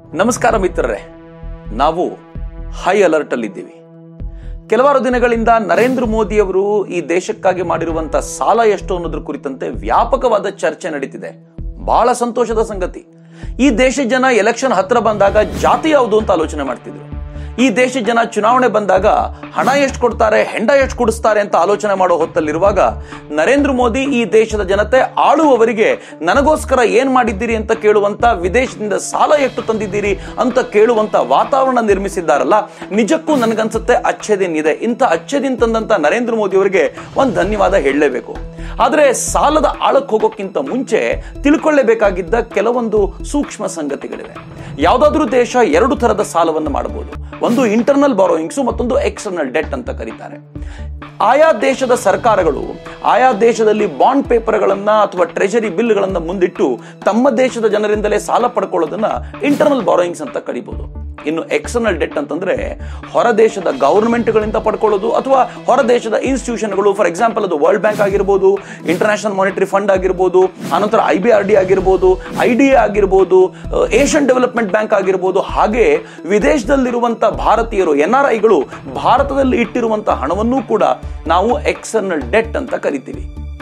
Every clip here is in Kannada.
ನಮಸ್ಕಾರ ಮಿತ್ರರೇ ನಾವು ಹೈ ಅಲರ್ಟ್ ಅಲ್ಲಿದ್ದೀವಿ ಕೆಲವಾರು ದಿನಗಳಿಂದ ನರೇಂದ್ರ ಮೋದಿ ಅವರು ಈ ದೇಶಕ್ಕಾಗಿ ಮಾಡಿರುವಂತ ಸಾಲ ಎಷ್ಟು ಅನ್ನೋದ್ರ ಕುರಿತಂತೆ ವ್ಯಾಪಕವಾದ ಚರ್ಚೆ ನಡೀತಿದೆ ಬಹಳ ಸಂತೋಷದ ಸಂಗತಿ ಈ ದೇಶದ ಜನ ಎಲೆಕ್ಷನ್ ಹತ್ರ ಬಂದಾಗ ಜಾತಿ ಯಾವುದು ಅಂತ ಆಲೋಚನೆ ಮಾಡ್ತಿದ್ರು ಈ ದೇಶದ ಜನ ಚುನಾವಣೆ ಬಂದಾಗ ಹಣ ಎಷ್ಟು ಕೊಡ್ತಾರೆ ಹೆಂಡ ಎಷ್ಟು ಕೊಡಿಸ್ತಾರೆ ಅಂತ ಆಲೋಚನೆ ಮಾಡೋ ಹೊತ್ತಲ್ಲಿರುವಾಗ ನರೇಂದ್ರ ಮೋದಿ ಈ ದೇಶದ ಜನತೆ ಆಳುವವರಿಗೆ ನನಗೋಸ್ಕರ ಏನ್ ಮಾಡಿದ್ದೀರಿ ಅಂತ ಕೇಳುವಂತ ವಿದೇಶದಿಂದ ಸಾಲ ಎಷ್ಟು ತಂದಿದ್ದೀರಿ ಅಂತ ಕೇಳುವಂತ ವಾತಾವರಣ ನಿರ್ಮಿಸಿದ್ದಾರಲ್ಲ ನಿಜಕ್ಕೂ ನನಗನ್ಸುತ್ತೆ ಅಚ್ಚೇದಿನ್ ಇದೆ ಇಂಥ ಅಚ್ಚೇದಿನ್ ತಂದಂತ ನರೇಂದ್ರ ಮೋದಿ ಅವರಿಗೆ ಒಂದು ಧನ್ಯವಾದ ಹೇಳಲೇಬೇಕು ಆದರೆ ಸಾಲದ ಆಳಕ್ಕೆ ಹೋಗೋಕ್ಕಿಂತ ಮುಂಚೆ ತಿಳ್ಕೊಳ್ಳೇಬೇಕಾಗಿದ್ದ ಕೆಲವೊಂದು ಸೂಕ್ಷ್ಮ ಸಂಗತಿಗಳಿವೆ ಯಾವುದಾದ್ರೂ ದೇಶ ಎರಡು ತರದ ಸಾಲವನ್ನು ಮಾಡಬಹುದು ಒಂದು ಇಂಟರ್ನಲ್ ಬಾರೋಯಿಂಗ್ಸ್ ಮತ್ತೊಂದು ಎಕ್ಸ್ಟರ್ನಲ್ ಡೆಟ್ ಅಂತ ಕರೀತಾರೆ ಆಯಾ ದೇಶದ ಸರ್ಕಾರಗಳು ಆಯಾ ದೇಶದಲ್ಲಿ ಬಾಂಡ್ ಪೇಪರ್ಗಳನ್ನ ಅಥವಾ ಟ್ರೆಜರಿ ಬಿಲ್ಗಳನ್ನ ಮುಂದಿಟ್ಟು ತಮ್ಮ ದೇಶದ ಜನರಿಂದಲೇ ಸಾಲ ಪಡ್ಕೊಳ್ಳೋದನ್ನ ಇಂಟರ್ನಲ್ ಬಾರೋಯಿಂಗ್ಸ್ ಅಂತ ಕರಿಬಹುದು ಇನ್ನು ಎಕ್ಸ್ಟರ್ನಲ್ ಡೆಟ್ ಅಂತಂದ್ರೆ ಹೊರ ದೇಶದ ಗವರ್ಮೆಂಟ್ಗಳಿಂದ ಪಡ್ಕೊಳ್ಳೋದು ಅಥವಾ ಹೊರ ದೇಶದ ಇನ್ಸ್ಟಿಟ್ಯೂಷನ್ಗಳು ಫಾರ್ ಎಕ್ಸಾಂಪಲ್ ಅದು ವರ್ಲ್ಡ್ ಬ್ಯಾಂಕ್ ಆಗಿರ್ಬೋದು ಇಂಟರ್ನ್ಯಾಷನಲ್ ಮಾನಿಟರಿ ಫಂಡ್ ಆಗಿರ್ಬೋದು ಆನಂತರ ಐ ಬಿ ಆರ್ ಡಿ ಆಗಿರ್ಬೋದು ಐ ಡಿ ಎ ಆಗಿರ್ಬೋದು ಏಷ್ಯನ್ ಡೆವಲಪ್ಮೆಂಟ್ ಬ್ಯಾಂಕ್ ಆಗಿರ್ಬೋದು ಹಾಗೆ ವಿದೇಶದಲ್ಲಿರುವಂತ ಭಾರತೀಯರು ಎನ್ ಆರ್ ಐಗಳು ಭಾರತದಲ್ಲಿ ಇಟ್ಟಿರುವಂತಹ ಹಣವನ್ನೂ ಕೂಡ ನಾವು ಎಕ್ಸ್ಟರ್ನಲ್ ಡೆಟ್ ಅಂತ ಕರಿತೀವಿ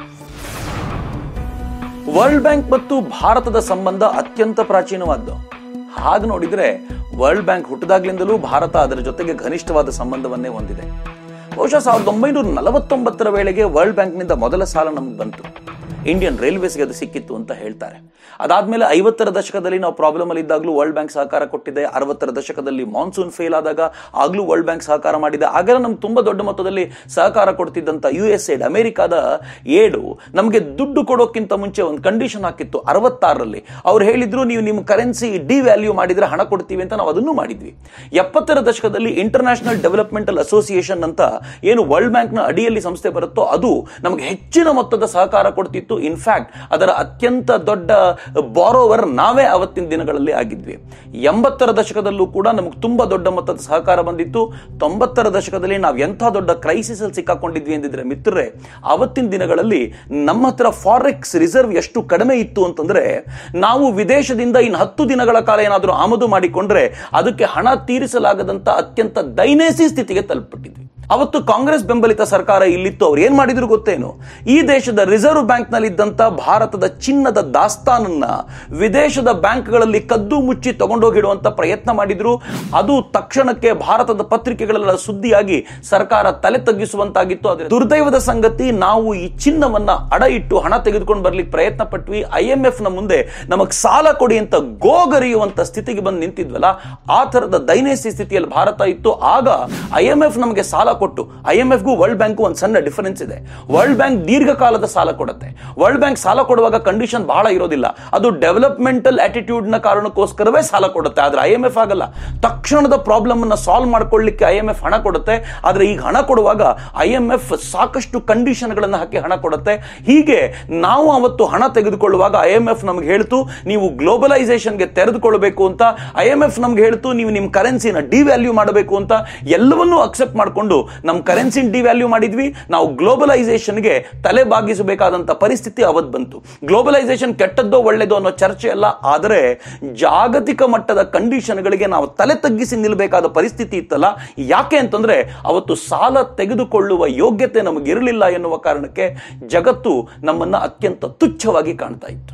ವರ್ಲ್ಡ್ ಬ್ಯಾಂಕ್ ಮತ್ತು ಭಾರತದ ಸಂಬಂಧ ಅತ್ಯಂತ ಪ್ರಾಚೀನವಾದ್ದು ಹಾಗೆ ನೋಡಿದ್ರೆ ವರ್ಲ್ಡ್ ಬ್ಯಾಂಕ್ ಹುಟ್ಟಿದಾಗ್ಲಿಂದಲೂ ಭಾರತ ಅದರ ಜೊತೆಗೆ ಘನಿಷ್ಠವಾದ ಸಂಬಂಧವನ್ನೇ ಹೊಂದಿದೆ ಬಹುಶಃ ಸಾವಿರದ ಒಂಬೈನೂರ ನಲವತ್ತೊಂಬತ್ತರ ವೇಳೆಗೆ ವರ್ಲ್ಡ್ ಬ್ಯಾಂಕ್ನಿಂದ ಮೊದಲ ಸಾಲ ನಮ್ಗೆ ಬಂತು ಇಂಡಿಯನ್ ರೈಲ್ವೇಸ್ಗೆ ಅದು ಸಿಕ್ಕಿತ್ತು ಅಂತ ಹೇಳ್ತಾರೆ ಅದಾದ್ಮೇಲೆ ಐವತ್ತರ ದಶಕದಲ್ಲಿ ನಾವು ಪ್ರಾಬ್ಲಮ್ ಅಲ್ಲಿ ಇದ್ದಾಗಲೂ ವರ್ಲ್ಡ್ ಬ್ಯಾಂಕ್ ಸಹಕಾರ ಕೊಟ್ಟಿದೆ ಅರವತ್ತರ ದಶಕದಲ್ಲಿ ಮಾನ್ಸೂನ್ ಫೇಲ್ ಆದಾಗ ಆಗ್ಲೂ ವರ್ಲ್ಡ್ ಬ್ಯಾಂಕ್ ಸಹಕಾರ ಮಾಡಿದೆ ಆಗೆಲ್ಲ ನಮ್ಗೆ ತುಂಬಾ ದೊಡ್ಡ ಮೊತ್ತದಲ್ಲಿ ಸಹಕಾರ ಕೊಡ್ತಿದ್ದಂತ ಯು ಎಸ್ ಏಡ್ ಅಮೆರಿಕಾದ ಏಡು ನಮಗೆ ದುಡ್ಡು ಕೊಡೋಕ್ಕಿಂತ ಮುಂಚೆ ಒಂದು ಕಂಡೀಷನ್ ಹಾಕಿತ್ತು ಅರವತ್ತಾರರಲ್ಲಿ ಅವ್ರು ಹೇಳಿದ್ರು ನೀವು ನಿಮ್ಮ ಕರೆನ್ಸಿ ಡಿ ವ್ಯಾಲ್ಯೂ ಮಾಡಿದ್ರೆ ಹಣ ಕೊಡ್ತೀವಿ ಅಂತ ನಾವು ಅದನ್ನು ಮಾಡಿದ್ವಿ ಎಪ್ಪತ್ತರ ದಶಕದಲ್ಲಿ ಇಂಟರ್ನ್ಯಾಷನಲ್ ಡೆವಲಪ್ಮೆಂಟಲ್ ಅಸೋಸಿಯೇಷನ್ ಅಂತ ಏನು ವರ್ಲ್ಡ್ ಬ್ಯಾಂಕ್ನ ಅಡಿಯಲ್ಲಿ ಸಂಸ್ಥೆ ಬರುತ್ತೋ ಅದು ನಮಗೆ ಹೆಚ್ಚಿನ ಮೊತ್ತದ ಸಹಕಾರ ಕೊಡ್ತಿತ್ತು ಇನ್ಫ್ಯಾಕ್ಟ್ ಅದರ ಅತ್ಯಂತ ದೊಡ್ಡ ಬಾರೋವರ್ ನಾವೇ ಅವತ್ತಿನ ದಿನಗಳಲ್ಲಿ ಆಗಿದ್ವಿ ಎಂಬತ್ತರ ದಶಕದಲ್ಲೂ ಕೂಡ ನಮಗೆ ತುಂಬಾ ದೊಡ್ಡ ಮೊತ್ತದ ಸಹಕಾರ ಬಂದಿತ್ತು ತೊಂಬತ್ತರ ದಶಕದಲ್ಲಿ ನಾವು ಎಂಥ ದೊಡ್ಡ ಕ್ರೈಸಿಸ್ ಅಲ್ಲಿ ಸಿಕ್ಕಾಕೊಂಡಿದ್ವಿ ಎಂದಿದ್ರೆ ಮಿತ್ರರೇ ಅವತ್ತಿನ ದಿನಗಳಲ್ಲಿ ನಮ್ಮ ಹತ್ರ ಫಾರೆಕ್ಸ್ ರಿಸರ್ವ್ ಎಷ್ಟು ಕಡಿಮೆ ಇತ್ತು ಅಂತಂದ್ರೆ ನಾವು ವಿದೇಶದಿಂದ ಇನ್ನು ಹತ್ತು ದಿನಗಳ ಕಾಲ ಏನಾದರೂ ಆಮದು ಮಾಡಿಕೊಂಡ್ರೆ ಅದಕ್ಕೆ ಹಣ ತೀರಿಸಲಾಗದಂತ ಅತ್ಯಂತ ದೈನೇಸಿ ಸ್ಥಿತಿಗೆ ತಲುಪಿಟ್ಟಿದ್ವಿ ಅವತ್ತು ಕಾಂಗ್ರೆಸ್ ಬೆಂಬಲಿತ ಸರ್ಕಾರ ಇಲ್ಲಿತ್ತು ಅವ್ರು ಏನ್ ಮಾಡಿದ್ರು ಗೊತ್ತೇನು ಈ ದೇಶದ ರಿಸರ್ವ್ ಬ್ಯಾಂಕ್ ನಲ್ಲಿ ಇದ್ದಂತ ಭಾರತದ ಚಿನ್ನದ ದಾಸ್ತಾನನ್ನ ವಿದೇಶದ ಬ್ಯಾಂಕ್ಗಳಲ್ಲಿ ಕದ್ದು ಮುಚ್ಚಿ ತಗೊಂಡೋಗಿಡುವಂತ ಪ್ರಯತ್ನ ಮಾಡಿದ್ರು ಅದು ತಕ್ಷಣಕ್ಕೆ ಭಾರತದ ಪತ್ರಿಕೆಗಳೆಲ್ಲ ಸುದ್ದಿಯಾಗಿ ಸರ್ಕಾರ ತಲೆ ತಗ್ಗಿಸುವಂತಾಗಿತ್ತು ಆದ್ರೆ ದುರ್ದೈವದ ಸಂಗತಿ ನಾವು ಈ ಚಿನ್ನವನ್ನ ಅಡ ಇಟ್ಟು ಹಣ ತೆಗೆದುಕೊಂಡು ಬರ್ಲಿಕ್ಕೆ ಪ್ರಯತ್ನ ಪಟ್ವಿ ಐ ಎಂ ಎಫ್ ನ ಮುಂದೆ ನಮಗ್ ಸಾಲ ಕೊಡಿ ಅಂತ ಗೋಗರಿಯುವಂತ ಸ್ಥಿತಿಗೆ ಬಂದು ನಿಂತಿದ್ವಲ್ಲ ಆ ತರದ ದೈನೇಸಿ ಸ್ಥಿತಿಯಲ್ಲಿ ಭಾರತ ಇತ್ತು ಆಗ ಐ ಎಂ ಎಫ್ ನಮಗೆ ಸಾಲ ಕೊಟ್ಟು ಐ ಎಂ ಎಫ್ಗೂ ವರ್ಲ್ಡ್ ಬ್ಯಾಂಕ್ ಒಂದು ಸಣ್ಣ ಡಿಫರೆನ್ಸ್ ಇದೆ ವರ್ಲ್ಡ್ ಬ್ಯಾಂಕ್ ದೀರ್ಘಕಾಲದ ಸಾಲ ಕೊಡುತ್ತೆ ವರ್ಲ್ಡ್ ಬ್ಯಾಂಕ್ ಸಾಲ ಕೊಡುವಾಗ ಕಂಡೀಷನ್ ಬಹಳ ಇರೋದಿಲ್ಲ ಅದು ಡೆವಲಪ್ಮೆಂಟಲ್ ಆಟಿಟ್ಯೂಡ್ ನ ಕಾರಣಕ್ಕೋಸ್ಕರವೇ ಸಾಲ ಕೊಡುತ್ತೆ ಆದ್ರೆ ಐ ಎಂ ಎಫ್ ಆಗಲ್ಲ ತಕ್ಷಣದ ಪ್ರಾಬ್ಲಮ್ ಅನ್ನ ಸಾಲ್ವ್ ಮಾಡ್ಕೊಳ್ಳಿಕ್ಕೆ ಐ ಎಂ ಎಫ್ ಹಣ ಕೊಡುತ್ತೆ ಆದ್ರೆ ಈಗ ಹಣ ಕೊಡುವಾಗ ಐ ಎಂ ಎಫ್ ಸಾಕಷ್ಟು ಕಂಡೀಷನ್ ಗಳನ್ನ ಹಾಕಿ ಹಣ ಕೊಡುತ್ತೆ ಹೀಗೆ ನಾವು ಅವತ್ತು ಹಣ ತೆಗೆದುಕೊಳ್ಳುವಾಗ ಐ ಎಂ ಎಫ್ ನಮ್ಗೆ ಹೇಳ್ತು ನೀವು ಗ್ಲೋಬಲೈಸೇಷನ್ಗೆ ತೆರೆದುಕೊಳ್ಬೇಕು ಅಂತ ಐ ಎಂ ಎಫ್ ನಮ್ಗೆ ಹೇಳ್ತು ನೀವು ನಿಮ್ಮ ಕರೆನ್ಸಿನ ಡಿವ್ಯಾಲ್ಯೂ ಮಾಡಬೇಕು ಅಂತ ಎಲ್ಲವನ್ನೂ ಅಕ್ಸೆಪ್ಟ್ ಮಾಡಿಕೊಂಡು ನಮ್ಮ ಕರೆನ್ಸಿನ ಡಿವ್ಯಾಲ್ಯೂ ಮಾಡಿದ್ವಿ ನಾವು ಗ್ಲೋಬಲೈಸೇಷನ್ಗೆ ತಲೆ ಬಾಗಿಸಬೇಕಾದಂತ ಪರಿಸ್ಥಿತಿ ಅವತ್ತು ಬಂತು ಗ್ಲೋಬಲೈಸೇಷನ್ ಕೆಟ್ಟದ್ದೋ ಒಳ್ಳೆಯದೋ ಅನ್ನೋ ಚರ್ಚೆ ಅಲ್ಲ ಆದರೆ ಜಾಗತಿಕ ಮಟ್ಟದ ಕಂಡೀಷನ್ಗಳಿಗೆ ನಾವು ತಲೆ ತಗ್ಗಿಸಿ ನಿಲ್ಲಬೇಕಾದ ಪರಿಸ್ಥಿತಿ ಇತ್ತಲ್ಲ ಯಾಕೆ ಅಂತಂದ್ರೆ ಅವತ್ತು ಸಾಲ ತೆಗೆದುಕೊಳ್ಳುವ ಯೋಗ್ಯತೆ ನಮಗಿರಲಿಲ್ಲ ಎನ್ನುವ ಕಾರಣಕ್ಕೆ ಜಗತ್ತು ನಮ್ಮನ್ನ ಅತ್ಯಂತ ತುಚ್ಛವಾಗಿ ಕಾಣ್ತಾ ಇತ್ತು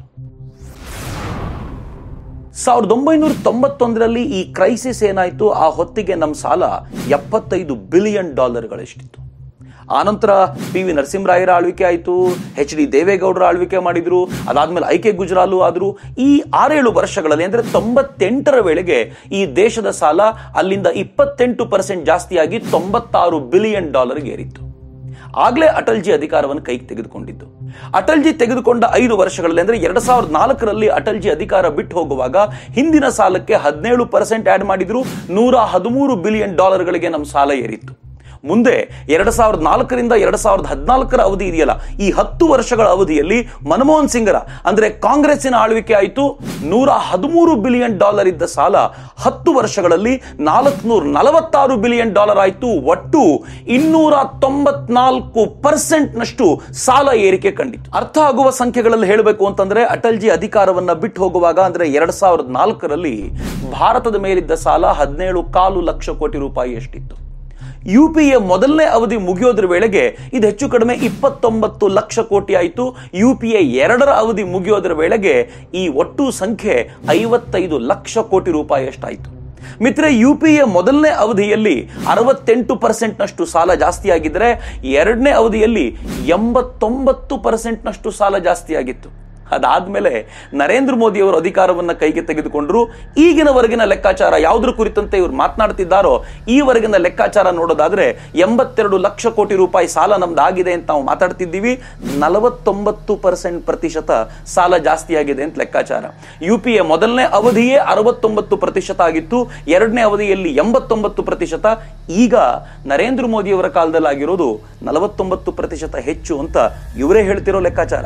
ಸಾವಿರದ ಒಂಬೈನೂರ ತೊಂಬತ್ತೊಂದರಲ್ಲಿ ಈ ಕ್ರೈಸಿಸ್ ಏನಾಯಿತು ಆ ಹೊತ್ತಿಗೆ ನಮ್ಮ ಸಾಲ ಎಪ್ಪತ್ತೈದು ಬಿಲಿಯನ್ ಡಾಲರ್ಗಳಷ್ಟಿತ್ತು ಆನಂತರ ಪಿ ವಿ ನರಸಿಂಹರಾಯರ ಆಳ್ವಿಕೆ ಆಯಿತು ಎಚ್ ಡಿ ದೇವೇಗೌಡರ ಆಳ್ವಿಕೆ ಮಾಡಿದ್ರು ಅದಾದ್ಮೇಲೆ ಐ ಕೆ ಗುಜರಾಲು ಆದ್ರು ಈ ಆರೇಳು ವರ್ಷಗಳಲ್ಲಿ ಅಂದ್ರೆ ತೊಂಬತ್ತೆಂಟರ ವೇಳೆಗೆ ಈ ದೇಶದ ಸಾಲ ಅಲ್ಲಿಂದ ಇಪ್ಪತ್ತೆಂಟು ಪರ್ಸೆಂಟ್ ಜಾಸ್ತಿಯಾಗಿ ತೊಂಬತ್ತಾರು ಬಿಲಿಯನ್ ಡಾಲರ್ಗೆ ಏರಿತ್ತು ಆಗ್ಲೇ ಅಟಲ್ಜಿ ಅಧಿಕಾರವನ್ನು ಕೈಗೆ ತೆಗೆದುಕೊಂಡಿದ್ದು ಅಟಲ್ಜಿ ತೆಗೆದುಕೊಂಡ ಐದು ವರ್ಷಗಳಲ್ಲಿ ಅಂದ್ರೆ ಎರಡ್ ಸಾವಿರದ ನಾಲ್ಕರಲ್ಲಿ ಅಟಲ್ಜಿ ಅಧಿಕಾರ ಬಿಟ್ಟು ಹೋಗುವಾಗ ಹಿಂದಿನ ಸಾಲಕ್ಕೆ ಹದಿನೇಳು ಪರ್ಸೆಂಟ್ ಆಡ್ ಮಾಡಿದ್ರು ನೂರ ಹದಿಮೂರು ಬಿಲಿಯನ್ ಡಾಲರ್ಗಳಿಗೆ ನಮ್ಮ ಸಾಲ ಏರಿತ್ತು ಮುಂದೆ ಎರಡು ಸಾವಿರದ ನಾಲ್ಕರಿಂದ ಎರಡು ಸಾವಿರದ ಹದಿನಾಲ್ಕರ ಅವಧಿ ಇದೆಯಲ್ಲ ಈ ಹತ್ತು ವರ್ಷಗಳ ಅವಧಿಯಲ್ಲಿ ಮನಮೋಹನ್ ಸಿಂಗರ ಅಂದ್ರೆ ಕಾಂಗ್ರೆಸ್ಸಿನ ಆಳ್ವಿಕೆ ಆಯಿತು ನೂರ ಹದಿಮೂರು ಬಿಲಿಯನ್ ಡಾಲರ್ ಇದ್ದ ಸಾಲ ಹತ್ತು ವರ್ಷಗಳಲ್ಲಿ ನಾಲ್ಕುನೂರ ನಲವತ್ತಾರು ಬಿಲಿಯನ್ ಡಾಲರ್ ಆಯಿತು ಒಟ್ಟು ಇನ್ನೂರ ತೊಂಬತ್ನಾಲ್ಕು ಪರ್ಸೆಂಟ್ ನಷ್ಟು ಸಾಲ ಏರಿಕೆ ಕಂಡಿತು ಅರ್ಥ ಆಗುವ ಸಂಖ್ಯೆಗಳಲ್ಲಿ ಹೇಳಬೇಕು ಅಂತಂದ್ರೆ ಅಟಲ್ಜಿ ಅಧಿಕಾರವನ್ನ ಬಿಟ್ಟು ಹೋಗುವಾಗ ಅಂದ್ರೆ ಎರಡ್ ಸಾವಿರದ ನಾಲ್ಕರಲ್ಲಿ ಭಾರತದ ಮೇಲಿದ್ದ ಸಾಲ ಹದಿನೇಳು ಕಾಲು ಲಕ್ಷ ಕೋಟಿ ರೂಪಾಯಿ ಎಷ್ಟಿತ್ತು ಯು ಪಿ ಎ ಮೊದಲನೇ ಅವಧಿ ಮುಗಿಯೋದ್ರ ವೇಳೆಗೆ ಇದು ಹೆಚ್ಚು ಕಡಿಮೆ ಇಪ್ಪತ್ತೊಂಬತ್ತು ಲಕ್ಷ ಕೋಟಿ ಆಯಿತು ಯು ಪಿ ಎ ಎರಡರ ಅವಧಿ ಮುಗಿಯೋದ್ರ ವೇಳೆಗೆ ಈ ಒಟ್ಟು ಸಂಖ್ಯೆ ಐವತ್ತೈದು ಲಕ್ಷ ಕೋಟಿ ರೂಪಾಯಿ ಅಷ್ಟಾಯಿತು ಮಿತ್ರ ಯು ಪಿ ಎ ಮೊದಲನೇ ಅವಧಿಯಲ್ಲಿ ಅರವತ್ತೆಂಟು ಪರ್ಸೆಂಟ್ನಷ್ಟು ಸಾಲ ಜಾಸ್ತಿ ಆಗಿದ್ರೆ ಎರಡನೇ ಅವಧಿಯಲ್ಲಿ ಎಂಬತ್ತೊಂಬತ್ತು ಪರ್ಸೆಂಟ್ನಷ್ಟು ಸಾಲ ಜಾಸ್ತಿ ಆಗಿತ್ತು ಅದಾದ್ಮೇಲೆ ನರೇಂದ್ರ ಮೋದಿ ಅವರು ಅಧಿಕಾರವನ್ನ ಕೈಗೆ ತೆಗೆದುಕೊಂಡ್ರು ಈಗಿನವರೆಗಿನ ಲೆಕ್ಕಾಚಾರ ಯಾವುದ್ರ ಕುರಿತಂತೆ ಇವರು ಮಾತನಾಡ್ತಿದ್ದಾರೋ ಈವರೆಗಿನ ಲೆಕ್ಕಾಚಾರ ನೋಡೋದಾದ್ರೆ ಎಂಬತ್ತೆರಡು ಲಕ್ಷ ಕೋಟಿ ರೂಪಾಯಿ ಸಾಲ ನಮ್ದು ಆಗಿದೆ ಅಂತ ನಾವು ಮಾತಾಡ್ತಿದ್ದೀವಿ ನಲವತ್ತೊಂಬತ್ತು ಪರ್ಸೆಂಟ್ ಪ್ರತಿಶತ ಸಾಲ ಜಾಸ್ತಿ ಆಗಿದೆ ಅಂತ ಲೆಕ್ಕಾಚಾರ ಯು ಪಿ ಎ ಮೊದಲನೇ ಅವಧಿಯೇ ಅರವತ್ತೊಂಬತ್ತು ಪ್ರತಿಶತ ಆಗಿತ್ತು ಎರಡನೇ ಅವಧಿಯಲ್ಲಿ ಎಂಬತ್ತೊಂಬತ್ತು ಪ್ರತಿಶತ ಈಗ ನರೇಂದ್ರ ಮೋದಿ ಅವರ ಕಾಲದಲ್ಲಿ ಆಗಿರೋದು ನಲವತ್ತೊಂಬತ್ತು ಪ್ರತಿಶತ ಹೆಚ್ಚು ಅಂತ ಇವರೇ ಹೇಳ್ತಿರೋ ಲೆಕ್ಕಾಚಾರ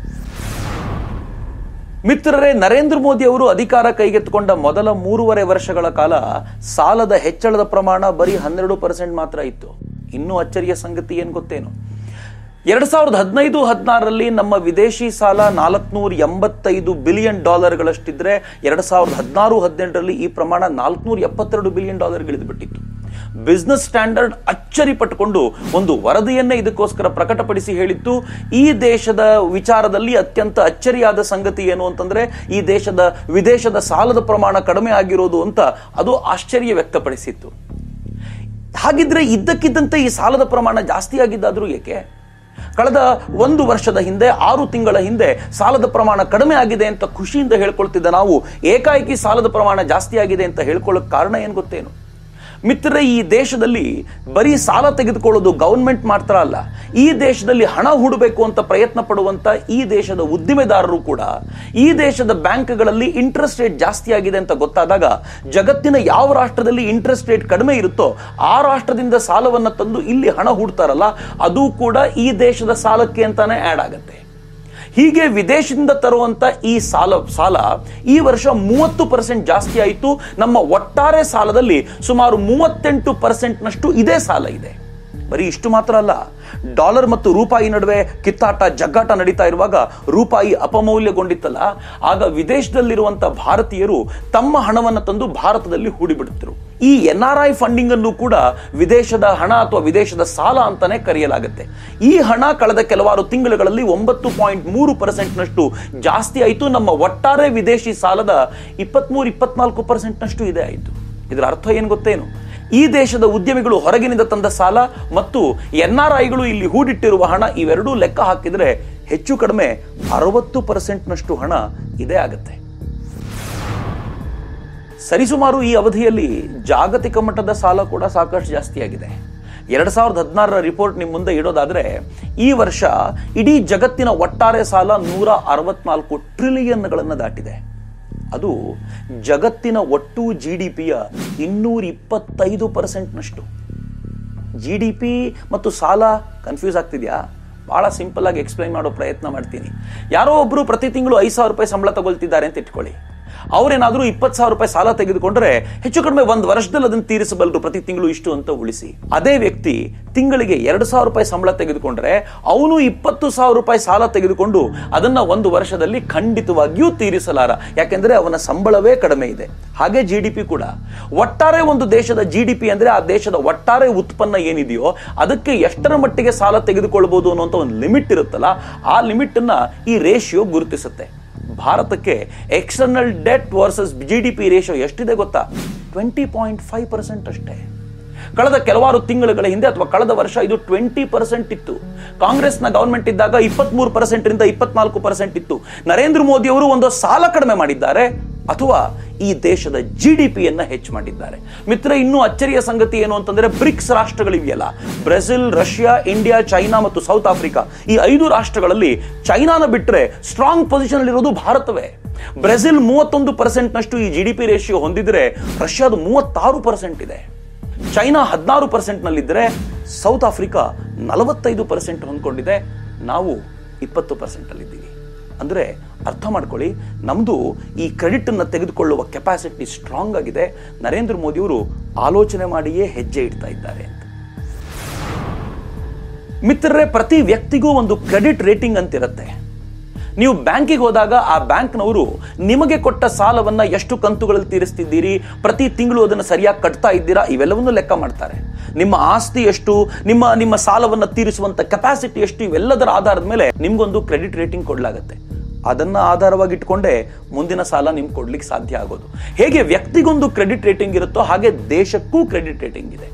ಮಿತ್ರರೇ ನರೇಂದ್ರ ಮೋದಿ ಅವರು ಅಧಿಕಾರ ಕೈಗೆತ್ತಿಕೊಂಡ ಮೊದಲ ಮೂರುವರೆ ವರ್ಷಗಳ ಕಾಲ ಸಾಲದ ಹೆಚ್ಚಳದ ಪ್ರಮಾಣ ಬರೀ ಹನ್ನೆರಡು ಪರ್ಸೆಂಟ್ ಮಾತ್ರ ಇತ್ತು ಇನ್ನೂ ಅಚ್ಚರಿಯ ಸಂಗತಿ ಏನು ಗೊತ್ತೇನು ಎರಡ್ ಸಾವಿರದ ಹದಿನೈದು ಹದಿನಾರರಲ್ಲಿ ನಮ್ಮ ವಿದೇಶಿ ಸಾಲ ನಾಲ್ಕುನೂರ ಎಂಬತ್ತೈದು ಬಿಲಿಯನ್ ಡಾಲರ್ಗಳಷ್ಟಿದ್ರೆ ಎರಡ್ ಸಾವಿರದ ಹದಿನಾರು ಹದಿನೆಂಟರಲ್ಲಿ ಈ ಪ್ರಮಾಣ ನಾಲ್ಕುನೂರ ಎಪ್ಪತ್ತೆರಡು ಬಿಲಿಯನ್ ಡಾಲರ್ ಇಳಿದುಬಿಟ್ಟಿತ್ತು ಬಿಸ್ನೆಸ್ ಸ್ಟ್ಯಾಂಡರ್ಡ್ ಅಚ್ಚರಿ ಪಟ್ಟುಕೊಂಡು ಒಂದು ವರದಿಯನ್ನೇ ಇದಕ್ಕೋಸ್ಕರ ಪ್ರಕಟಪಡಿಸಿ ಹೇಳಿತ್ತು ಈ ದೇಶದ ವಿಚಾರದಲ್ಲಿ ಅತ್ಯಂತ ಅಚ್ಚರಿಯಾದ ಸಂಗತಿ ಏನು ಅಂತಂದ್ರೆ ಈ ದೇಶದ ವಿದೇಶದ ಸಾಲದ ಪ್ರಮಾಣ ಕಡಿಮೆ ಆಗಿರೋದು ಅಂತ ಅದು ಆಶ್ಚರ್ಯ ವ್ಯಕ್ತಪಡಿಸಿತ್ತು ಹಾಗಿದ್ರೆ ಇದ್ದಕ್ಕಿದ್ದಂತೆ ಈ ಸಾಲದ ಪ್ರಮಾಣ ಜಾಸ್ತಿ ಆಗಿದ್ದಾದ್ರೂ ಏಕೆ ಕಳೆದ ಒಂದು ವರ್ಷದ ಹಿಂದೆ ಆರು ತಿಂಗಳ ಹಿಂದೆ ಸಾಲದ ಪ್ರಮಾಣ ಕಡಿಮೆ ಆಗಿದೆ ಅಂತ ಖುಷಿಯಿಂದ ಹೇಳ್ಕೊಳ್ತಿದ್ದ ನಾವು ಏಕಾಏಕಿ ಸಾಲದ ಪ್ರಮಾಣ ಜಾಸ್ತಿ ಆಗಿದೆ ಅಂತ ಹೇಳ್ಕೊಳ್ಳೋಕೆ ಕಾರಣ ಏನು ಗೊತ್ತೇನು ಮಿತ್ರರೇ ಈ ದೇಶದಲ್ಲಿ ಬರೀ ಸಾಲ ತೆಗೆದುಕೊಳ್ಳೋದು ಗವರ್ಮೆಂಟ್ ಮಾತ್ರ ಅಲ್ಲ ಈ ದೇಶದಲ್ಲಿ ಹಣ ಹೂಡಬೇಕು ಅಂತ ಪ್ರಯತ್ನ ಪಡುವಂತ ಈ ದೇಶದ ಉದ್ದಿಮೆದಾರರು ಕೂಡ ಈ ದೇಶದ ಬ್ಯಾಂಕ್ಗಳಲ್ಲಿ ಇಂಟ್ರೆಸ್ಟ್ ರೇಟ್ ಜಾಸ್ತಿ ಆಗಿದೆ ಅಂತ ಗೊತ್ತಾದಾಗ ಜಗತ್ತಿನ ಯಾವ ರಾಷ್ಟ್ರದಲ್ಲಿ ಇಂಟ್ರೆಸ್ಟ್ ರೇಟ್ ಕಡಿಮೆ ಇರುತ್ತೋ ಆ ರಾಷ್ಟ್ರದಿಂದ ಸಾಲವನ್ನು ತಂದು ಇಲ್ಲಿ ಹಣ ಹೂಡ್ತಾರಲ್ಲ ಅದು ಕೂಡ ಈ ದೇಶದ ಸಾಲಕ್ಕೆ ಅಂತಾನೆ ಆಡ್ ಆಗತ್ತೆ ಹೀಗೆ ವಿದೇಶದಿಂದ ತರುವಂತ ಈ ಸಾಲ ಸಾಲ ಈ ವರ್ಷ ಮೂವತ್ತು ಪರ್ಸೆಂಟ್ ಜಾಸ್ತಿ ಆಯಿತು ನಮ್ಮ ಒಟ್ಟಾರೆ ಸಾಲದಲ್ಲಿ ಸುಮಾರು ಮೂವತ್ತೆಂಟು ಪರ್ಸೆಂಟ್ನಷ್ಟು ಇದೇ ಸಾಲ ಇದೆ ಬರೀ ಇಷ್ಟು ಮಾತ್ರ ಅಲ್ಲ ಡಾಲರ್ ಮತ್ತು ರೂಪಾಯಿ ನಡುವೆ ಕಿತ್ತಾಟ ಜಗ್ಗಾಟ ನಡೀತಾ ಇರುವಾಗ ರೂಪಾಯಿ ಅಪಮೌಲ್ಯಗೊಂಡಿತ್ತಲ್ಲ ಆಗ ವಿದೇಶದಲ್ಲಿರುವಂತ ಭಾರತೀಯರು ತಮ್ಮ ಹಣವನ್ನು ತಂದು ಭಾರತದಲ್ಲಿ ಹೂಡಿಬಿಡುತ್ತಿರು ಈ ಎನ್ ಆರ್ ಐ ಫಂಡಿಂಗ್ ಅನ್ನು ಕೂಡ ವಿದೇಶದ ಹಣ ಅಥವಾ ವಿದೇಶದ ಸಾಲ ಅಂತಾನೆ ಕರೆಯಲಾಗುತ್ತೆ ಈ ಹಣ ಕಳೆದ ಕೆಲವಾರು ತಿಂಗಳುಗಳಲ್ಲಿ ಒಂಬತ್ತು ಪಾಯಿಂಟ್ ಮೂರು ಪರ್ಸೆಂಟ್ನಷ್ಟು ಜಾಸ್ತಿ ಆಯಿತು ನಮ್ಮ ಒಟ್ಟಾರೆ ವಿದೇಶಿ ಸಾಲದ ಇಪ್ಪತ್ಮೂರು ಇಪ್ಪತ್ನಾಲ್ಕು ಪರ್ಸೆಂಟ್ನಷ್ಟು ಇದೆ ಆಯಿತು ಇದರ ಅರ್ಥ ಏನು ಗೊತ್ತೇನು ಈ ದೇಶದ ಉದ್ಯಮಿಗಳು ಹೊರಗಿನಿಂದ ತಂದ ಸಾಲ ಮತ್ತು ಎನ್ ಆರ್ ಐಗಳು ಇಲ್ಲಿ ಹೂಡಿಟ್ಟಿರುವ ಹಣ ಇವೆರಡೂ ಲೆಕ್ಕ ಹಾಕಿದರೆ ಹೆಚ್ಚು ಕಡಿಮೆ ಅರವತ್ತು ಪರ್ಸೆಂಟ್ನಷ್ಟು ಹಣ ಇದೇ ಆಗುತ್ತೆ ಸರಿಸುಮಾರು ಈ ಅವಧಿಯಲ್ಲಿ ಜಾಗತಿಕ ಮಟ್ಟದ ಸಾಲ ಕೂಡ ಸಾಕಷ್ಟು ಜಾಸ್ತಿಯಾಗಿದೆ ಎರಡ್ ಸಾವಿರದ ಹದಿನಾರರ ರಿಪೋರ್ಟ್ ನಿಮ್ಮ ಮುಂದೆ ಇಡೋದಾದ್ರೆ ಈ ವರ್ಷ ಇಡೀ ಜಗತ್ತಿನ ಒಟ್ಟಾರೆ ಸಾಲ ನೂರ ಅರವತ್ನಾಲ್ಕು ಟ್ರಿಲಿಯನ್ಗಳನ್ನು ದಾಟಿದೆ ಅದು ಜಗತ್ತಿನ ಒಟ್ಟು ಜಿ ಡಿ ಪಿಯ ಇನ್ನೂರ ಇಪ್ಪತ್ತೈದು ಪರ್ಸೆಂಟ್ನಷ್ಟು ಜಿ ಡಿ ಪಿ ಮತ್ತು ಸಾಲ ಕನ್ಫ್ಯೂಸ್ ಆಗ್ತಿದ್ಯಾ ಭಾಳ ಸಿಂಪಲ್ ಆಗಿ ಎಕ್ಸ್ಪ್ಲೈನ್ ಮಾಡೋ ಪ್ರಯತ್ನ ಮಾಡ್ತೀನಿ ಯಾರೋ ಒಬ್ರು ಪ್ರತಿ ತಿಂಗಳು ಐದು ಸಾವಿರ ರೂಪಾಯಿ ಸಂಬಳ ತಗೊಳ್ತಿದ್ದಾರೆ ಅಂತ ಇಟ್ಕೊಳ್ಳಿ ಅವ್ರೇನಾದ್ರೂ ಇಪ್ಪತ್ತು ಸಾವಿರ ರೂಪಾಯಿ ಸಾಲ ತೆಗೆದುಕೊಂಡ್ರೆ ಹೆಚ್ಚು ಕಡಿಮೆ ಒಂದು ವರ್ಷದಲ್ಲಿ ಅದನ್ನು ತೀರಿಸಬಲ್ಲರು ಪ್ರತಿ ತಿಂಗಳು ಇಷ್ಟು ಅಂತ ಉಳಿಸಿ ಅದೇ ವ್ಯಕ್ತಿ ತಿಂಗಳಿಗೆ ಎರಡು ಸಾವಿರ ರೂಪಾಯಿ ಸಂಬಳ ತೆಗೆದುಕೊಂಡ್ರೆ ಅವನು ಇಪ್ಪತ್ತು ಸಾವಿರ ರೂಪಾಯಿ ಸಾಲ ತೆಗೆದುಕೊಂಡು ಅದನ್ನ ಒಂದು ವರ್ಷದಲ್ಲಿ ಖಂಡಿತವಾಗಿಯೂ ತೀರಿಸಲಾರ ಯಾಕೆಂದ್ರೆ ಅವನ ಸಂಬಳವೇ ಕಡಿಮೆ ಇದೆ ಹಾಗೆ ಜಿ ಡಿ ಪಿ ಕೂಡ ಒಟ್ಟಾರೆ ಒಂದು ದೇಶದ ಜಿ ಡಿ ಪಿ ಅಂದ್ರೆ ಆ ದೇಶದ ಒಟ್ಟಾರೆ ಉತ್ಪನ್ನ ಏನಿದೆಯೋ ಅದಕ್ಕೆ ಎಷ್ಟರ ಮಟ್ಟಿಗೆ ಸಾಲ ತೆಗೆದುಕೊಳ್ಬಹುದು ಅನ್ನುವಂಥ ಒಂದು ಲಿಮಿಟ್ ಇರುತ್ತಲ್ಲ ಆ ಲಿಮಿಟ್ ಅನ್ನ ಈ ರೇಷಿಯೋ ಗುರುತಿಸುತ್ತೆ ಭಾರತಕ್ಕೆ external debt versus G D P ratio ಎಷ್ಟಿದೆ ಗೊತ್ತಾ ಟ್ವೆಂಟಿ ಪಾಯಿಂಟ್ ಫೈವ್ ಪರ್ಸೆಂಟ್ ಅಷ್ಟೇ ಕಳೆದ ಕೆಲವಾರು ತಿಂಗಳುಗಳ ಹಿಂದೆ ಅಥವಾ ಕಳೆದ ವರ್ಷ ಇದು ಟ್ವೆಂಟಿ ಪರ್ಸೆಂಟ್ ಇತ್ತು ಕಾಂಗ್ರೆಸ್ನ ಗವರ್ಮೆಂಟ್ ಇದ್ದಾಗ ಇಪ್ಪತ್ಮೂರು ಪರ್ಸೆಂಟ್ ರಿಂದ ಇಪ್ಪತ್ನಾಲ್ಕು ಪರ್ಸೆಂಟ್ ಇತ್ತು ನರೇಂದ್ರ ಮೋದಿ ಅವರು ಒಂದು ಸಾಲ ಕಡಿಮೆ ಮಾಡಿದ್ದಾರೆ ಅಥವಾ ಈ ದೇಶದ ಜಿ ಡಿ ಪಿಯನ್ನ ಹೆಚ್ಚು ಮಾಡಿದ್ದಾರೆ ಮಿತ್ರ ಇನ್ನೂ ಅಚ್ಚರಿಯ ಸಂಗತಿ ಏನು ಅಂತಂದ್ರೆ ಬ್ರಿಕ್ಸ್ ರಾಷ್ಟ್ರಗಳಿವೆಯಲ್ಲ ಬ್ರೆಜಿಲ್ ರಷ್ಯಾ ಇಂಡಿಯಾ ಚೈನಾ ಮತ್ತು ಸೌತ್ ಆಫ್ರಿಕಾ ಈ ಐದು ರಾಷ್ಟ್ರಗಳಲ್ಲಿ ಚೈನಾನ ಬಿಟ್ಟರೆ ಸ್ಟ್ರಾಂಗ್ ಪೊಸಿಷನ್ ಇರೋದು ಭಾರತವೇ ಬ್ರೆಜಿಲ್ ಮೂವತ್ತೊಂದು ಪರ್ಸೆಂಟ್ನಷ್ಟು ಈ ಜಿ ಡಿ ಪಿ ರೇಷಿಯೋ ಹೊಂದಿದ್ರೆ ರಷ್ಯಾದ ಮೂವತ್ತಾರು ಪರ್ಸೆಂಟ್ ಇದೆ ಚೈನಾ ಹದಿನಾರು ಪರ್ಸೆಂಟ್ನಲ್ಲಿದ್ದರೆ ಸೌತ್ ಆಫ್ರಿಕಾ ನಲವತ್ತೈದು ಪರ್ಸೆಂಟ್ ಹೊಂದ್ಕೊಂಡಿದೆ ನಾವು ಇಪ್ಪತ್ತು ಪರ್ಸೆಂಟಲ್ಲಿದ್ದೀವಿ ಅಂದರೆ ಅರ್ಥ ಮಾಡ್ಕೊಳ್ಳಿ ನಮ್ಮದು ಈ ಕ್ರೆಡಿಟನ್ನು ತೆಗೆದುಕೊಳ್ಳುವ ಕೆಪಾಸಿಟಿ ಸ್ಟ್ರಾಂಗ್ ಆಗಿದೆ ನರೇಂದ್ರ ಮೋದಿಯವರು ಆಲೋಚನೆ ಮಾಡಿಯೇ ಹೆಜ್ಜೆ ಇಡ್ತಾ ಇದ್ದಾರೆ ಅಂತ ಮಿತ್ರರೇ ಪ್ರತಿ ವ್ಯಕ್ತಿಗೂ ಒಂದು ಕ್ರೆಡಿಟ್ ರೇಟಿಂಗ್ ಅಂತಿರುತ್ತೆ ನೀವು ಬ್ಯಾಂಕಿಗೆ ಹೋದಾಗ ಆ ಬ್ಯಾಂಕ್ನವರು ನಿಮಗೆ ಕೊಟ್ಟ ಸಾಲವನ್ನ ಎಷ್ಟು ಕಂತುಗಳಲ್ಲಿ ತೀರಿಸ್ತಿದ್ದೀರಿ ಪ್ರತಿ ತಿಂಗಳು ಅದನ್ನು ಸರಿಯಾಗಿ ಕಟ್ತಾ ಇದ್ದೀರಾ ಇವೆಲ್ಲವನ್ನೂ ಲೆಕ್ಕ ಮಾಡ್ತಾರೆ ನಿಮ್ಮ ಆಸ್ತಿ ಎಷ್ಟು ನಿಮ್ಮ ನಿಮ್ಮ ಸಾಲವನ್ನ ತೀರಿಸುವಂತ ಕೆಪಾಸಿಟಿ ಎಷ್ಟು ಇವೆಲ್ಲದರ ಆಧಾರದ ಮೇಲೆ ನಿಮ್ಗೊಂದು ಕ್ರೆಡಿಟ್ ರೇಟಿಂಗ್ ಕೊಡಲಾಗುತ್ತೆ ಅದನ್ನ ಆಧಾರವಾಗಿ ಇಟ್ಕೊಂಡೇ ಮುಂದಿನ ಸಾಲ ನಿಮ್ಗೆ ಕೊಡ್ಲಿಕ್ಕೆ ಸಾಧ್ಯ ಆಗೋದು ಹೇಗೆ ವ್ಯಕ್ತಿಗೊಂದು ಕ್ರೆಡಿಟ್ ರೇಟಿಂಗ್ ಇರುತ್ತೋ ಹಾಗೆ ದೇಶಕ್ಕೂ ಕ್ರೆಡಿಟ್ ರೇಟಿಂಗ್ ಇದೆ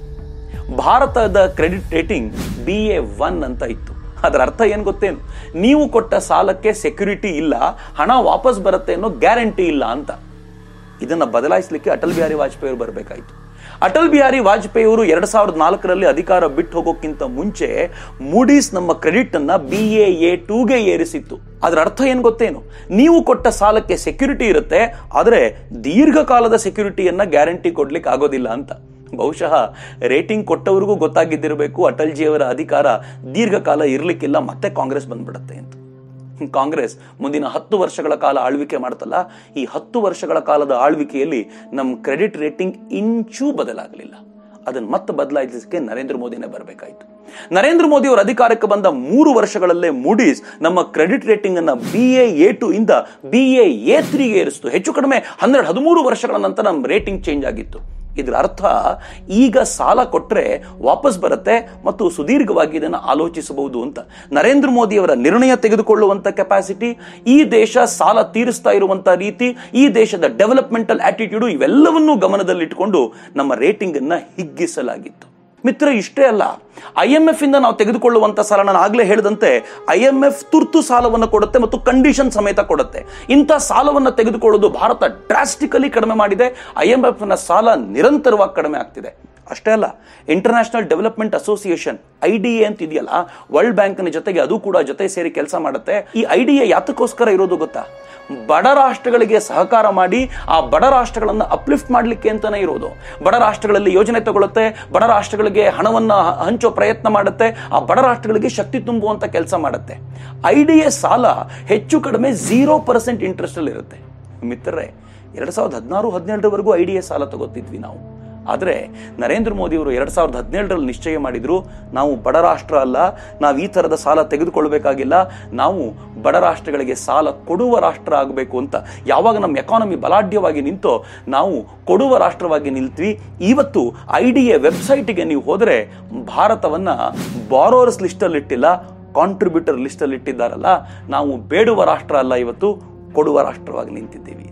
ಭಾರತದ credit rating B A one ಅಂತ ಇತ್ತು ಅದರ ಅರ್ಥ ಏನು ಗೊತ್ತೇನು ನೀವು ಕೊಟ್ಟ ಸಾಲಕ್ಕೆ ಸೆಕ್ಯೂರಿಟಿ ಇಲ್ಲ ಹಣ ವಾಪಸ್ ಬರುತ್ತೆ ಅನ್ನೋ ಗ್ಯಾರಂಟಿ ಇಲ್ಲ ಅಂತ ಇದನ್ನ ಬದಲಾಯಿಸಲಿಕ್ಕೆ ಅಟಲ್ ಬಿಹಾರಿ ವಾಜಪೇಯಿ ಅವರು ಬರಬೇಕಾಯಿತು ಅಟಲ್ ಬಿಹಾರಿ ವಾಜಪೇಯಿ ಅವರು ಎರಡ್ ಸಾವಿರದ ನಾಲ್ಕರಲ್ಲಿ ಅಧಿಕಾರ ಬಿಟ್ಟು ಹೋಗೋಕ್ಕಿಂತ ಮುಂಚೆ ಮೂಡೀಸ್ ನಮ್ಮ ಕ್ರೆಡಿಟ್ ಅನ್ನ ಬಿ ಎ ಎ ಟೂಗೆ ಏರಿಸಿತ್ತು ಅದರ ಅರ್ಥ ಏನು ಗೊತ್ತೇನು ನೀವು ಕೊಟ್ಟ ಸಾಲಕ್ಕೆ ಸೆಕ್ಯೂರಿಟಿ ಇರುತ್ತೆ ಆದರೆ ದೀರ್ಘಕಾಲದ ಸೆಕ್ಯೂರಿಟಿಯನ್ನ ಗ್ಯಾರಂಟಿ ಕೊಡ್ಲಿಕ್ಕೆ ಆಗೋದಿಲ್ಲ ಅಂತ ಬಹುಶಃ ರೇಟಿಂಗ್ ಕೊಟ್ಟವರಿಗೂ ಗೊತ್ತಾಗಿದ್ದಿರಬೇಕು ಅಟಲ್ ಜಿಯವರ ಅಧಿಕಾರ ದೀರ್ಘಕಾಲ ಇರಲಿಕ್ಕಿಲ್ಲ ಮತ್ತೆ ಕಾಂಗ್ರೆಸ್ ಬಂದ್ಬಿಡುತ್ತೆ ಅಂತ ಕಾಂಗ್ರೆಸ್ ಮುಂದಿನ ಹತ್ತು ವರ್ಷಗಳ ಕಾಲ ಆಳ್ವಿಕೆ ಮಾಡ್ತಲ್ಲ ಈ ಹತ್ತು ವರ್ಷಗಳ ಕಾಲದ ಆಳ್ವಿಕೆಯಲ್ಲಿ ನಮ್ಮ ಕ್ರೆಡಿಟ್ ರೇಟಿಂಗ್ ಇಂಚೂ ಬದಲಾಗಲಿಲ್ಲ ಅದನ್ನು ಮತ್ತೆ ಬದಲಾಯಿಸಲಿಕ್ಕೆ ನರೇಂದ್ರ ಮೋದಿನೇ ಬರಬೇಕಾಯಿತು ನರೇಂದ್ರ ಮೋದಿ ಅವರ ಅಧಿಕಾರಕ್ಕೆ ಬಂದ ಮೂರು ವರ್ಷಗಳಲ್ಲೇ ಮೂಡೀಸ್ ನಮ್ಮ ಕ್ರೆಡಿಟ್ ರೇಟಿಂಗ್ ಅನ್ನ ಬಿ ಎ ಎ ಟು ಇಂದ ಬಿ ಎ ಎ ತ್ರೀಗೆ ಏರಿಸಿತು ಹೆಚ್ಚು ಕಡಿಮೆ ಹನ್ನೆರಡು ಹದಿಮೂರು ವರ್ಷಗಳ ನಂತರ ನಮ್ಮ ರೇಟಿಂಗ್ ಚೇಂಜ್ ಆಗಿತ್ತು ಇದರ ಅರ್ಥ ಈಗ ಸಾಲ ಕೊಟ್ಟರೆ ವಾಪಸ್ ಬರುತ್ತೆ ಮತ್ತು ಸುದೀರ್ಘವಾಗಿ ಇದನ್ನು ಆಲೋಚಿಸಬಹುದು ಅಂತ ನರೇಂದ್ರ ಮೋದಿ ಅವರ ನಿರ್ಣಯ ತೆಗೆದುಕೊಳ್ಳುವಂತ ಕೆಪಾಸಿಟಿ ಈ ದೇಶ ಸಾಲ ತೀರಿಸ್ತಾ ಇರುವಂತ ರೀತಿ ಈ ದೇಶದ ಡೆವಲಪ್ಮೆಂಟಲ್ ಆಟಿಟ್ಯೂಡ್ ಇವೆಲ್ಲವನ್ನೂ ಗಮನದಲ್ಲಿಟ್ಟುಕೊಂಡು ನಮ್ಮ ರೇಟಿಂಗ್ ಅನ್ನ ಹಿಗ್ಗಿಸಲಾಗಿತ್ತು ಮಿತ್ರ ಇಷ್ಟೇ ಅಲ್ಲ ಐ ಎಂ ಎಫ್ ಇಂದ ನಾವು ತೆಗೆದುಕೊಳ್ಳುವಂತ ಸಾಲ ನಾನು ಆಗ್ಲೇ ಹೇಳಿದಂತೆ ಐ ಎಂ ಎಫ್ ತುರ್ತು ಸಾಲವನ್ನು ಕೊಡುತ್ತೆ ಮತ್ತು ಕಂಡೀಷನ್ ಸಮೇತ ಕೊಡುತ್ತೆ ಇಂಥ ಸಾಲವನ್ನು ತೆಗೆದುಕೊಳ್ಳೋದು ಭಾರತ ಡ್ರಾಸ್ಟಿಕಲಿ ಕಡಿಮೆ ಮಾಡಿದೆ ಐ ಎಂ ಎಫ್ ನ ಸಾಲ ನಿರಂತರವಾಗಿ ಕಡಿಮೆ ಆಗ್ತಿದೆ ಅಷ್ಟೇ ಅಲ್ಲ international development association I D A ಅಂತ ಇದೆಯಲ್ಲ ವರ್ಲ್ಡ್ ಬ್ಯಾಂಕ್ನ ಜೊತೆಗೆ ಅದು ಕೂಡ ಜೊತೆ ಸೇರಿ ಕೆಲಸ ಮಾಡುತ್ತೆ ಈ ಐ ಡಿ ಎ ಯಾತಕ್ಕೋಸ್ಕರ ಇರೋದು ಗೊತ್ತಾ ಬಡ ರಾಷ್ಟ್ರಗಳಿಗೆ ಸಹಕಾರ ಮಾಡಿ ಆ ಬಡ ರಾಷ್ಟ್ರಗಳನ್ನು ಅಪ್ಲಿಫ್ಟ್ ಮಾಡಲಿಕ್ಕೆ ಅಂತಾನೆ ಇರೋದು ಬಡ ರಾಷ್ಟ್ರಗಳಲ್ಲಿ ಯೋಜನೆ ತಗೊಳುತ್ತೆ ಬಡ ರಾಷ್ಟ್ರಗಳಿಗೆ ಹಣವನ್ನ ಹಂಚೋ ಪ್ರಯತ್ನ ಮಾಡುತ್ತೆ ಆ ಬಡ ರಾಷ್ಟ್ರಗಳಿಗೆ ಶಕ್ತಿ ತುಂಬುವಂತ ಕೆಲಸ ಮಾಡುತ್ತೆ ಐ ಡಿ ಎ ಸಾಲ ಹೆಚ್ಚು ಕಡಿಮೆ ಝೀರೋ ಪರ್ಸೆಂಟ್ ಇಂಟ್ರೆಸ್ಟ್ ಅಲ್ಲಿ ಇರುತ್ತೆ ಮಿತ್ರರೇ ಎರಡ್ ಸಾವಿರದ ಹದಿನಾರು ಹದಿನೇಳರವರೆಗೂ ಐ ಡಿ ಎ ಸಾಲ ತಗೋತಿದ್ವಿ ನಾವು ಆದರೆ ನರೇಂದ್ರ ಮೋದಿ ಅವರು ಎರಡ್ ಸಾವಿರದ ಹದಿನೇಳರಲ್ಲಿ ನಿಶ್ಚಯ ಮಾಡಿದ್ರು ನಾವು ಬಡ ರಾಷ್ಟ್ರ ಅಲ್ಲ ನಾವು ಈ ಥರದ ಸಾಲ ತೆಗೆದುಕೊಳ್ಬೇಕಾಗಿಲ್ಲ ನಾವು ಬಡ ರಾಷ್ಟ್ರಗಳಿಗೆ ಸಾಲ ಕೊಡುವ ರಾಷ್ಟ್ರ ಆಗಬೇಕು ಅಂತ ಯಾವಾಗ ನಮ್ಮ ಎಕಾನಮಿ ಬಲಾಢ್ಯವಾಗಿ ನಿಂತೋ ನಾವು ಕೊಡುವ ರಾಷ್ಟ್ರವಾಗಿ ನಿಲ್ತ್ವಿ ಇವತ್ತು ಐ ಡಿ ಎ ವೆಬ್ಸೈಟ್ಗೆ ನೀವು ಹೋದರೆ ಭಾರತವನ್ನ ಬಾರೋರ್ಸ್ ಲಿಸ್ಟಲ್ಲಿ ಇಟ್ಟಿಲ್ಲ ಕಾಂಟ್ರಿಬ್ಯೂಟರ್ ಲಿಸ್ಟಲ್ಲಿ ಇಟ್ಟಿದ್ದಾರಲ್ಲ ನಾವು ಬೇಡುವ ರಾಷ್ಟ್ರ ಅಲ್ಲ ಇವತ್ತು ಕೊಡುವ ರಾಷ್ಟ್ರವಾಗಿ ನಿಂತಿದ್ದೀವಿ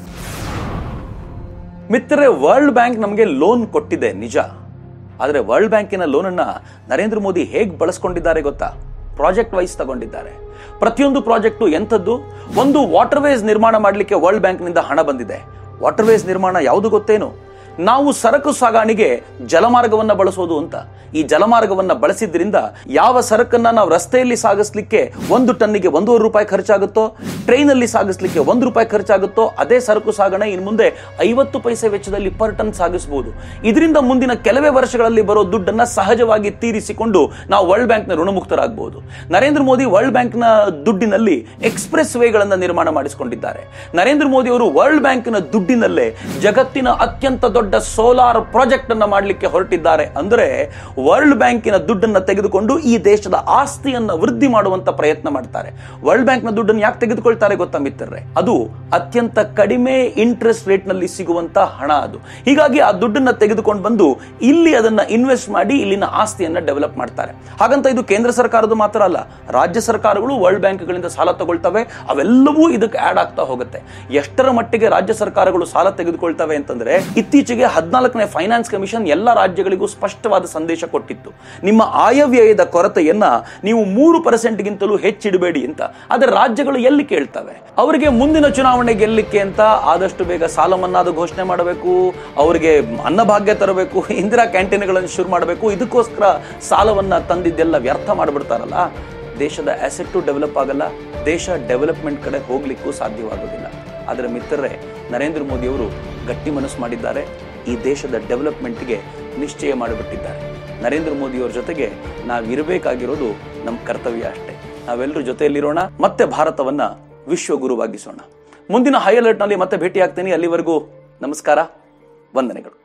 ಮಿತ್ರರೇ ವರ್ಲ್ಡ್ ಬ್ಯಾಂಕ್ ನಮಗೆ ಲೋನ್ ಕೊಟ್ಟಿದೆ ನಿಜ ಆದರೆ ವರ್ಲ್ಡ್ ಬ್ಯಾಂಕಿನ ಲೋನನ್ನ ನರೇಂದ್ರ ಮೋದಿ ಹೇಗೆ ಬಳಸ್ಕೊಂಡಿದ್ದಾರೆ ಗೊತ್ತಾ ಪ್ರಾಜೆಕ್ಟ್ ವೈಸ್ ತಗೊಂಡಿದ್ದಾರೆ ಪ್ರತಿಯೊಂದು ಪ್ರಾಜೆಕ್ಟು ಎಂಥದ್ದು ಒಂದು ವಾಟರ್ ವೇಸ್ ನಿರ್ಮಾಣ ಮಾಡಲಿಕ್ಕೆ ವರ್ಲ್ಡ್ ಬ್ಯಾಂಕ್ನಿಂದ ಹಣ ಬಂದಿದೆ ವಾಟರ್ ವೇಸ್ ನಿರ್ಮಾಣ ಯಾವುದು ಗೊತ್ತೇನು ನಾವು ಸರಕು ಸಾಗಾಣಿಗೆ ಜಲಮಾರ್ಗವನ್ನ ಬಳಸೋದು ಅಂತ ಈ ಜಲಮಾರ್ಗವನ್ನ ಬಳಸಿದ್ರಿಂದ ಯಾವ ಸರಕನ್ನ ನಾವು ರಸ್ತೆಯಲ್ಲಿ ಸಾಗಿಸ್ಲಿಕ್ಕೆ ಒಂದು ಟನ್ನಿಗೆ ಒಂದೂವರೆ ರೂಪಾಯಿ ಖರ್ಚಾಗುತ್ತೋ ಟ್ರೈನಲ್ಲಿ ಸಾಗಿಸ್ಲಿಕ್ಕೆ ಒಂದು ರೂಪಾಯಿ ಖರ್ಚಾಗುತ್ತೋ ಅದೇ ಸರಕು ಸಾಗಣೆ ಇನ್ನು ಮುಂದೆ ಐವತ್ತು ಪೈಸೆ ವೆಚ್ಚದಲ್ಲಿ ಪರ್ ಟನ್ ಸಾಗಿಸಬಹುದು ಇದರಿಂದ ಮುಂದಿನ ಕೆಲವೇ ವರ್ಷಗಳಲ್ಲಿ ಬರೋ ದುಡ್ಡನ್ನ ಸಹಜವಾಗಿ ತೀರಿಸಿಕೊಂಡು ನಾವು ವರ್ಲ್ಡ್ ಬ್ಯಾಂಕ್ನ ಋಣಮುಕ್ತರಾಗಬಹುದು ನರೇಂದ್ರ ಮೋದಿ ವರ್ಲ್ಡ್ ಬ್ಯಾಂಕ್ನ ದುಡ್ಡಿನಲ್ಲಿ ಎಕ್ಸ್ಪ್ರೆಸ್ ವೇಗಳನ್ನ ನಿರ್ಮಾಣ ಮಾಡಿಸಿಕೊಂಡಿದ್ದಾರೆ ನರೇಂದ್ರ ಮೋದಿ ಅವರು ವರ್ಲ್ಡ್ ಬ್ಯಾಂಕ್ನ ದುಡ್ಡಿನಲ್ಲೇ ಜಗತ್ತಿನ ಅತ್ಯಂತ ದೊಡ್ಡ ಸೋಲಾರ್ ಪ್ರಾಜೆಕ್ಟ್ ಅನ್ನ ಮಾಡಲಿಕ್ಕೆ ಹೊರಟಿದ್ದಾರೆ ಅಂದ್ರೆ ವರ್ಲ್ಡ್ ಬ್ಯಾಂಕಿನ ದುಡ್ಡನ್ನ ತೆಗೆದುಕೊಂಡು ಈ ದೇಶದ ಆಸ್ತಿಯನ್ನ ವೃದ್ಧಿ ಮಾಡುವಂತ ಪ್ರಯತ್ನ ಮಾಡ್ತಾರೆ ವರ್ಲ್ಡ್ ಬ್ಯಾಂಕ್ನ ದುಡ್ಡನ್ನು ಯಾಕೆ ತೆಗೆದುಕೊಳ್ತಾರೆ ಗೊತ್ತಾ ಮಿತ್ರರೇ ಅದು ಅತ್ಯಂತ ಕಡಿಮೆ ಇಂಟ್ರೆಸ್ಟ್ ರೇಟ್ ನಲ್ಲಿ ಸಿಗುವಂತ ಹಣ ಅದು ಹೀಗಾಗಿ ಆ ದುಡ್ಡನ್ನ ತೆಗೆದುಕೊಂಡು ಬಂದು ಇಲ್ಲಿ ಅದನ್ನ ಇನ್ವೆಸ್ಟ್ ಮಾಡಿ ಇಲ್ಲಿನ ಆಸ್ತಿಯನ್ನ ಡೆವಲಪ್ ಮಾಡ್ತಾರೆ ಹಾಗಂತ ಇದು ಕೇಂದ್ರ ಸರ್ಕಾರದ ಮಾತ್ರ ಅಲ್ಲ ರಾಜ್ಯ ಸರ್ಕಾರಗಳು ವರ್ಲ್ಡ್ ಬ್ಯಾಂಕ್ಗಳಿಂದ ಸಾಲ ತಗೊಳ್ತವೆ ಅವೆಲ್ಲವೂ ಇದಕ್ಕೆ ಆಡ್ ಆಗ್ತಾ ಹೋಗುತ್ತೆ ಎಷ್ಟರ ಮಟ್ಟಿಗೆ ರಾಜ್ಯ ಸರ್ಕಾರಗಳು ಸಾಲ ತೆಗೆದುಕೊಳ್ತವೆ ಅಂತಂದ್ರೆ ಇತ್ತೀಚೆಗೆ ಹದಿನಾಲ್ಕನೇ ಫೈನಾನ್ಸ್ ಕಮಿಷನ್ ಎಲ್ಲ ರಾಜ್ಯಗಳಿಗೂ ಸ್ಪಷ್ಟವಾದ ಸಂದೇಶ ಕೊಟ್ಟಿತ್ತು ನಿಮ್ಮ ಆಯವ್ಯಯದ ಕೊರತೆಯನ್ನ ನೀವು ಮೂರು ಪರ್ಸೆಂಟ್ಗಿಂತಲೂ ಹೆಚ್ಚಿಡಬೇಡಿ ಅಂತ ಆದರೆ ರಾಜ್ಯಗಳು ಎಲ್ಲಿ ಕೇಳ್ತವೆ ಅವರಿಗೆ ಮುಂದಿನ ಚುನಾವಣೆ ಗೆಲ್ಲಲಿಕ್ಕೆ ಅಂತ ಆದಷ್ಟು ಬೇಗ ಸಾಲ ಮನ್ನಾದ ಘೋಷಣೆ ಮಾಡಬೇಕು ಅವರಿಗೆ ಅನ್ನಭಾಗ್ಯ ತರಬೇಕು ಇಂದಿರಾ ಕ್ಯಾಂಟೀನ್ಗಳನ್ನು ಶುರು ಮಾಡಬೇಕು ಇದಕ್ಕೋಸ್ಕರ ಸಾಲವನ್ನ ತಂದಿದ್ದೆಲ್ಲ ವ್ಯರ್ಥ ಮಾಡಿಬಿಡ್ತಾರಲ್ಲ ದೇಶದ ಅಸೆಟ್ಟು ಡೆವಲಪ್ ಆಗಲ್ಲ ದೇಶ ಡೆವಲಪ್ಮೆಂಟ್ ಕಡೆ ಹೋಗ್ಲಿಕ್ಕೂ ಸಾಧ್ಯವಾಗೋದಿಲ್ಲ ಆದರೆ ಮಿತ್ರರೇ ನರೇಂದ್ರ ಮೋದಿ ಅವರು ಗಟ್ಟಿ ಮನಸ್ಸು ಮಾಡಿದ್ದಾರೆ ಈ ದೇಶದ ಡೆವಲಪ್ಮೆಂಟ್ಗೆ ನಿಶ್ಚಯ ಮಾಡಿಬಿಟ್ಟಿದ್ದಾರೆ ನರೇಂದ್ರ ಮೋದಿಯವರ ಜೊತೆಗೆ ನಾವಿರಬೇಕಾಗಿರೋದು ನಮ್ಮ ಕರ್ತವ್ಯ ಅಷ್ಟೇ ನಾವೆಲ್ಲರೂ ಜೊತೆಯಲ್ಲಿರೋಣ ಮತ್ತೆ ಭಾರತವನ್ನ ವಿಶ್ವಗುರುವಾಗಿಸೋಣ ಮುಂದಿನ ಹೈ ಅಲರ್ಟ್ನಲ್ಲಿ ಮತ್ತೆ ಭೇಟಿ ಆಗ್ತೀನಿ ಅಲ್ಲಿವರೆಗೂ ನಮಸ್ಕಾರ ವಂದನೆಗಳು